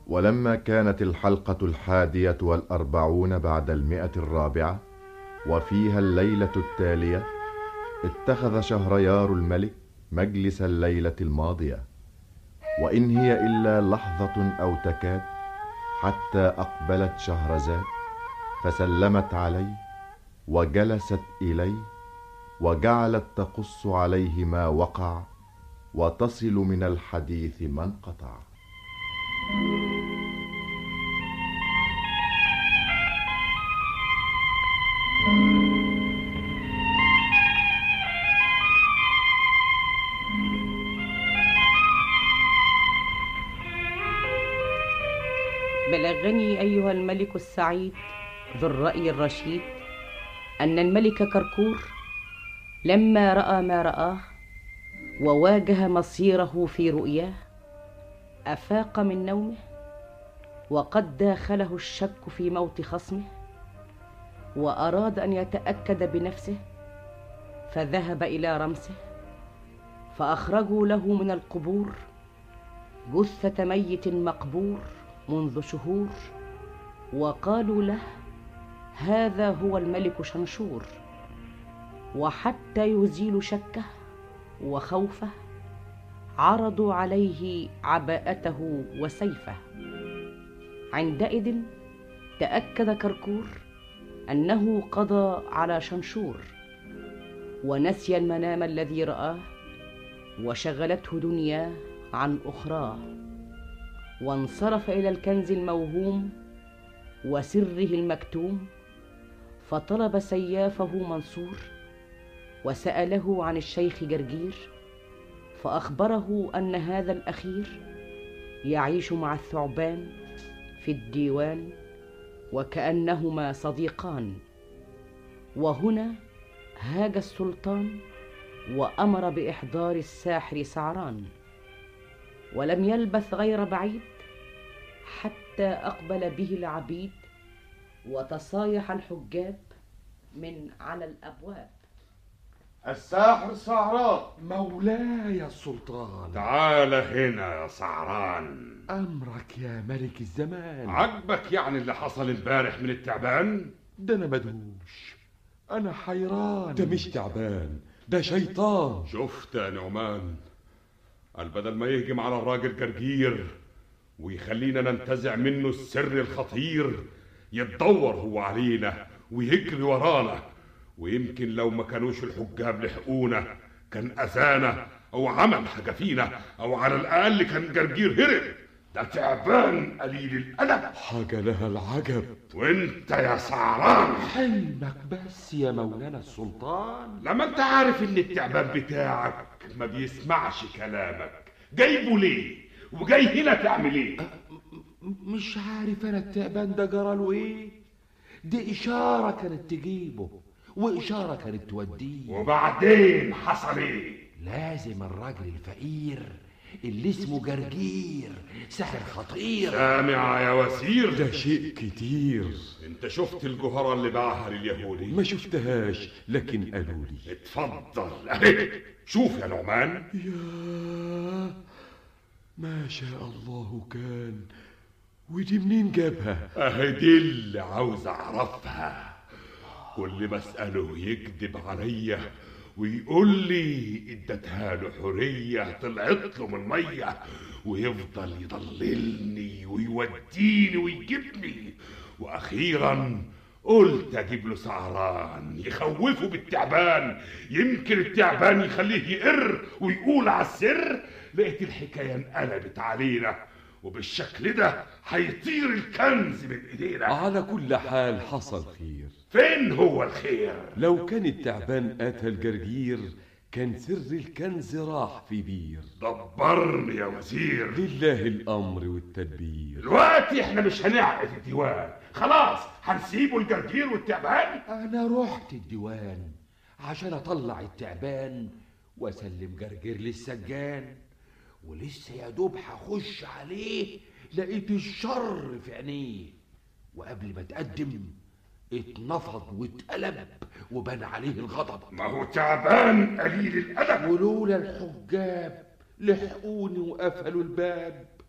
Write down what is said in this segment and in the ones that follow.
ولما كانت الحلقة الحادية والأربعون بعد المئة الرابعة وفيها الليلة التالية اتخذ شهريار الملك مجلس الليلة الماضية وإن هي إلا لحظة أو تكاد حتى أقبلت شهرزاد فسلمت عليه وجلست إليه وجعلت تقص عليه ما وقع وتصل من الحديث ما انقطع بلغني أيها الملك السعيد ذو الرأي الرشيد أن الملك كركور لما رأى ما رآه وواجه مصيره في رؤياه أفاق من نومه وقد داخله الشك في موت خصمه وأراد أن يتأكد بنفسه فذهب إلى رمسه فأخرجوا له من القبور جثة ميت مقبور منذ شهور وقالوا له هذا هو الملك شنشور وحتى يزيل شكه وخوفه عرضوا عليه عباءته وسيفه عندئذ تاكد كركور انه قضى على شنشور ونسي المنام الذي راه وشغلته دنياه عن اخراه وانصرف الى الكنز الموهوم وسره المكتوم فطلب سيافه منصور وساله عن الشيخ جرجير فاخبره ان هذا الاخير يعيش مع الثعبان في الديوان وكانهما صديقان وهنا هاج السلطان وامر باحضار الساحر سعران ولم يلبث غير بعيد حتى اقبل به العبيد وتصايح الحجاب من على الابواب الساحر سعران مولاي السلطان تعال هنا يا سعران أمرك يا ملك الزمان عجبك يعني اللي حصل امبارح من التعبان ده أنا مدهوش أنا حيران ده مش تعبان ده شيطان شفت يا نعمان قال بدل ما يهجم على الراجل جرجير ويخلينا ننتزع منه السر الخطير يتدور هو علينا ويجري ورانا ويمكن لو ما كانوش الحجاب لحقونا كان أذانا أو عمل حاجة فينا أو على الأقل كان جرجير هرب ده تعبان قليل الأدب حاجة لها العجب وانت يا سعران حلمك بس يا مولانا السلطان لما انت عارف ان التعبان بتاعك ما بيسمعش كلامك جايبه ليه وجاي هنا تعمل ايه مش عارف أنا التعبان ده جراله إيه دي إشارة كانت تجيبه وإشارة كانت توديه وبعدين حصل ايه لازم الراجل الفقير اللي اسمه جرجير ساحر خطير سامع يا وزير ده شيء كتير انت شفت الجوهرة اللي باعها لليهودي ما شفتهاش لكن قالوا لي اتفضل اهي شوف يا نعمان يا ما شاء الله كان ودي منين جابها اهي دي اللي عاوز اعرفها كل ما اساله يكذب عليا ويقول لي ادتها له حريه طلعت له من الميه ويفضل يضللني ويوديني ويجيبني واخيرا قلت اجيب له سعران يخوفه بالتعبان يمكن التعبان يخليه يقر ويقول على السر لقيت الحكايه انقلبت علينا وبالشكل ده هيطير الكنز من ايدينا على كل حال حصل خير فين هو الخير لو كان التعبان قتل جرجير كان سر الكنز راح في بير دبرني يا وزير لله الأمر والتدبير دلوقتي احنا مش هنعقد الديوان خلاص هنسيبه الجرجير والتعبان أنا رحت الديوان عشان أطلع التعبان وأسلم جرجير للسجان ولسه يا دوب هخش عليه لقيت الشر في عينيه وقبل ما اتقدم اتنفض واتقلب وبان عليه الغضب ما هو تعبان قليل الادب ولولا الحجاب لحقوني وقفلوا الباب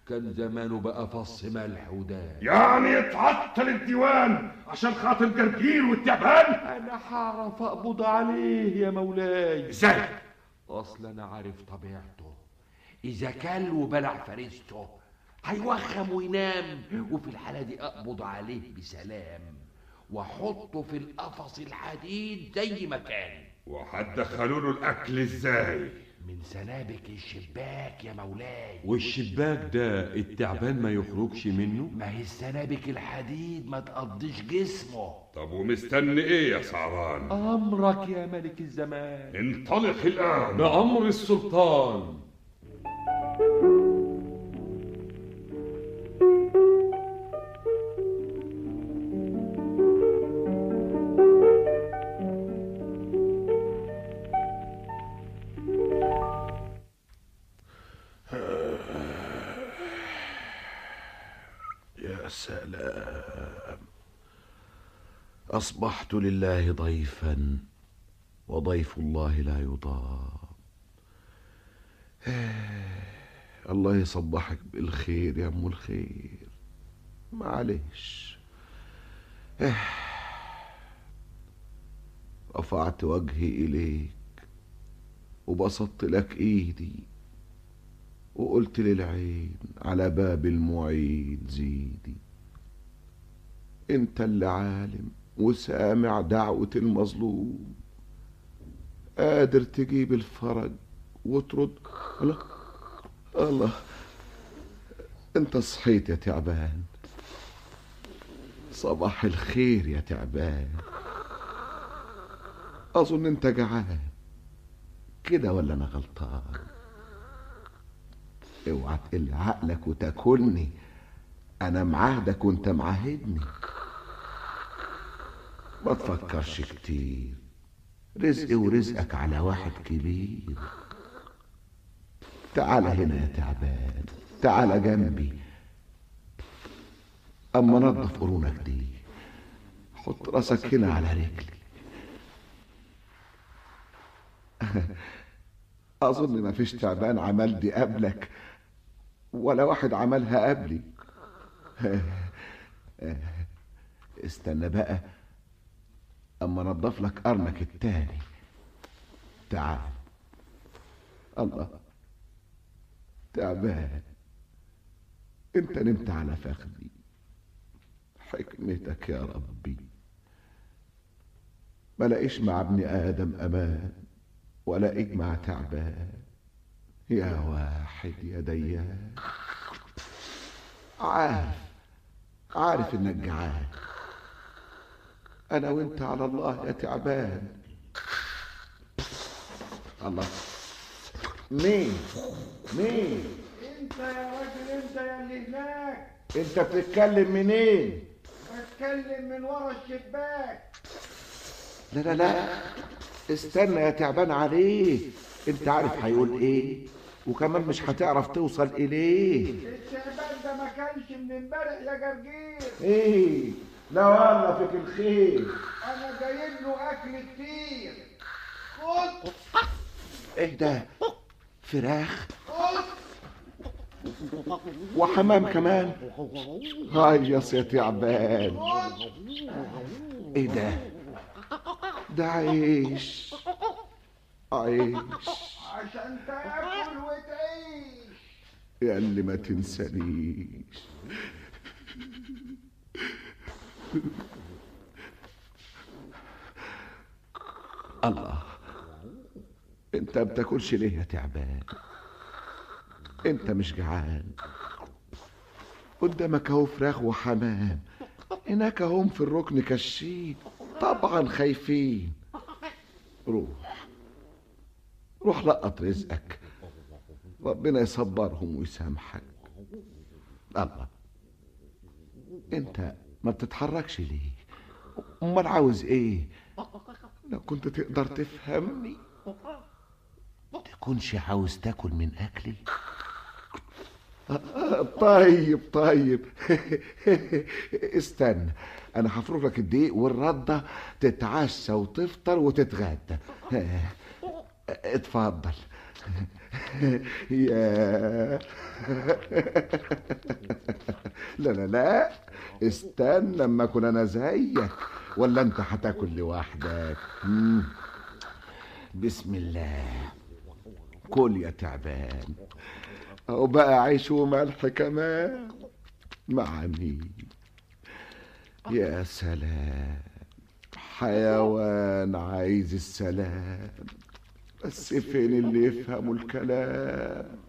كان زمانه بقى فص ملح ودان يعني يتعطل الديوان عشان خاطر جرجير والتعبان انا هعرف اقبض عليه يا مولاي ازاي اصل انا عارف طبيعته اذا كل وبلع فريسته هيوخم وينام وفي الحاله دي اقبض عليه بسلام واحطه في القفص الحديد زي ما كان وهتدخلوا له الاكل ازاي من سنابك الشباك يا مولاي والشباك ده التعبان ما يخرجش منه ما هي السنابك الحديد ما تقضيش جسمه طب ومستني ايه يا سعران امرك يا ملك الزمان انطلق الان بأمر السلطان يا سلام أصبحت لله ضيفا وضيف الله لا يضام الله يصبحك بالخير يا أم الخير معلش رفعت وجهي إليك وبسطت لك إيدي وقلت للعين على باب المعين زيدي انت اللي عالم وسامع دعوة المظلوم قادر تجيب الفرج وترد الله الله انت صحيت يا تعبان صباح الخير يا تعبان اظن انت جعان كده ولا انا غلطان اوعى تقل عقلك وتاكلني انا معاهدك وانت معاهدني ما تفكرش كتير رزقي ورزقك على واحد كبير تعال هنا يا تعبان تعال جنبي اما نظف قرونك دي حط راسك هنا على رجلي اظن ما فيش تعبان عمل دي قبلك ولا واحد عملها قبلي استنى بقى اما انضف لك قرنك التاني تعال الله تعبان انت نمت على فخذي حكمتك يا ربي ما لاقيش مع ابن ادم امان ولا ايد مع تعبان يا واحد يا ديان عارف عارف انك جعان انا وانت على الله يا تعبان الله مين مين انت يا راجل انت يا اللي هناك انت بتتكلم منين بتكلم من ورا الشباك لا لا لا استنى يا تعبان عليه انت عارف هيقول ايه وكمان مش هتعرف توصل اليه الشعبان ده ما كانش من امبارح يا جرجير ايه لا والله فيك الخير انا جايب له اكل كتير خد ايه ده فراخ خد وحمام كمان هيص يا تعبان ايه ده ده عيش عيش عشان تاكل وتعيش يا اللي ما تنسانيش الله انت بتاكلش ليه يا تعبان انت مش جعان قدامك اهو فراخ وحمام هناك هم في الركن كشين طبعا خايفين روح روح لقط رزقك ربنا يصبرهم ويسامحك الله انت ما بتتحركش ليه امال عاوز ايه لو كنت تقدر تفهمني تكونش عاوز تاكل من اكلي طيب طيب استنى انا هفرغ لك الدقيق والرده تتعشى وتفطر وتتغدى اتفضل يا لا لا لا استنى اما اكون انا زيك ولا انت هتاكل لوحدك مم. بسم الله كل يا تعبان اهو بقى عيش وملح كمان مع مين يا سلام حيوان عايز السلام بس فين اللي يفهموا الكلام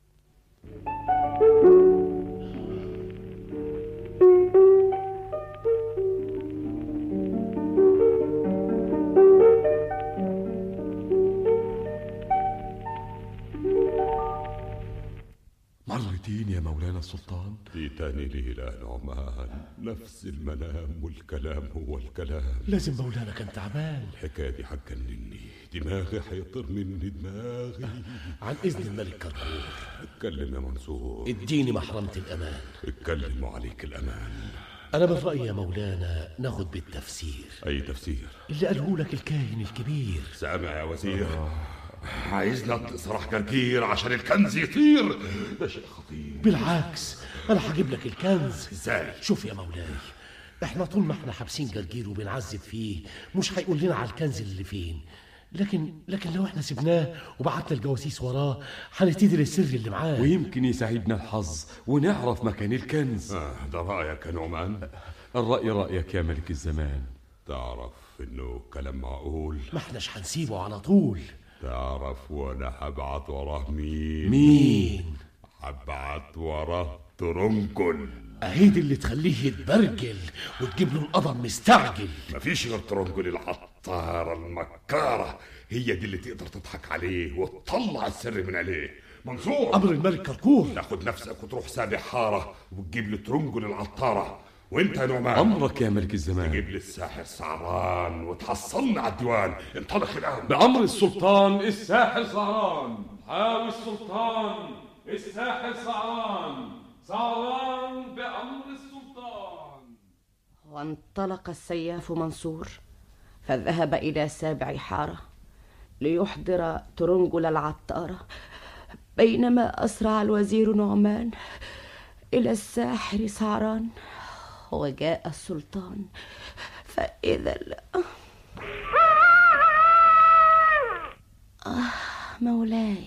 مرتين يا مولانا السلطان دي تاني ليلة يا نعمان نفس المنام والكلام هو الكلام لازم مولانا كان تعبان الحكاية دي هتجنني دماغي هيطير مني دماغي عن إذن الملك كركور اتكلم يا منصور اديني محرمة الأمان اتكلم وعليك الأمان أنا من رأيي يا مولانا ناخد بالتفسير أي تفسير اللي قاله لك الكاهن الكبير سامع يا وزير عايزنا نطلق سراح جرجير عشان الكنز يطير ده شيء خطير بالعكس أنا هجيب لك الكنز ازاي شوف يا مولاي احنا طول ما احنا حابسين جرجير وبنعذب فيه مش هيقول لنا على الكنز اللي فين لكن لكن لو احنا سبناه وبعتنا الجواسيس وراه هنبتدي للسر اللي معاه ويمكن يساعدنا الحظ ونعرف مكان الكنز آه ده رأيك يا نعمان الرأي رأيك يا ملك الزمان تعرف انه كلام معقول ما احناش هنسيبه على طول تعرف وانا هبعت وراه مين مين هبعت وراه ترنكل اهيدي اللي تخليه يتبرجل وتجيب له القضم مستعجل مفيش غير ترنكل العطارة المكارة هي دي اللي تقدر تضحك عليه وتطلع السر من عليه منصور امر الملك كركور تاخد نفسك وتروح سابح حارة وتجيب لي ترنجل العطارة وانت يا نعمان أمرك يا ملك الزمان تجيب لي الساحر سعران وتحصلني على الديوان انطلق الان بأمر السلطان الساحر سعران حاوي السلطان الساحر سعران سعران بأمر السلطان وانطلق السياف منصور فذهب إلى سابع حارة ليحضر ترنجل العطارة بينما أسرع الوزير نعمان إلى الساحر سعران وجاء السلطان فإذا ال... آه مولاي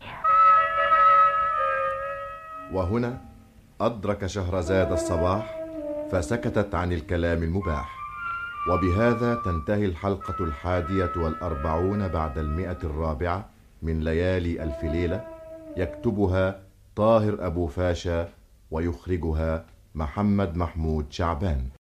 وهنا أدرك شهرزاد الصباح فسكتت عن الكلام المباح وبهذا تنتهي الحلقة الحادية والأربعون بعد المئة الرابعة من ليالي ألف ليلة يكتبها طاهر أبو فاشا ويخرجها محمد محمود شعبان